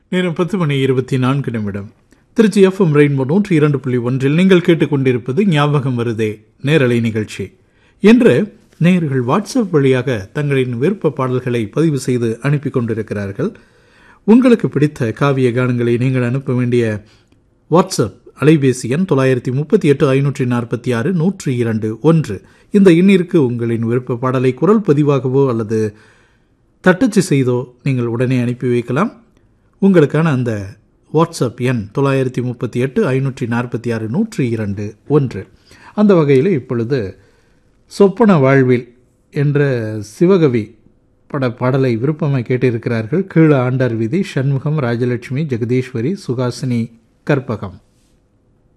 நேரம் பத்து மணி இருபத்தி நான்கு நிமிடம் திருச்சி எஃப்எம் ரெயின்போ நூற்றி இரண்டு புள்ளி ஒன்றில் நீங்கள் கேட்டுக்கொண்டிருப்பது ஞாபகம் வருதே நேரலை நிகழ்ச்சி இன்று நேயர்கள் வாட்ஸ்அப் வழியாக தங்களின் விருப்ப பாடல்களை பதிவு செய்து அனுப்பி கொண்டிருக்கிறார்கள் உங்களுக்கு பிடித்த காவிய கானங்களை நீங்கள் அனுப்ப வேண்டிய வாட்ஸ்அப் அலைபேசி எண் தொள்ளாயிரத்தி முப்பத்தி எட்டு ஐநூற்றி நாற்பத்தி ஆறு நூற்றி இரண்டு ஒன்று இந்த எண்ணிற்கு உங்களின் விருப்ப பாடலை குரல் பதிவாகவோ அல்லது தட்டச்சு செய்தோ நீங்கள் உடனே அனுப்பி வைக்கலாம் உங்களுக்கான அந்த வாட்ஸ்அப் எண் தொள்ளாயிரத்தி முப்பத்தி எட்டு ஐநூற்றி நாற்பத்தி ஆறு நூற்றி இரண்டு ஒன்று அந்த வகையில் இப்பொழுது சொப்பன வாழ்வில் என்ற சிவகவி பட பாடலை விருப்பமாக கேட்டிருக்கிறார்கள் கீழ ஆண்டார் வீதி சண்முகம் ராஜலட்சுமி ஜெகதீஸ்வரி சுகாசினி கற்பகம்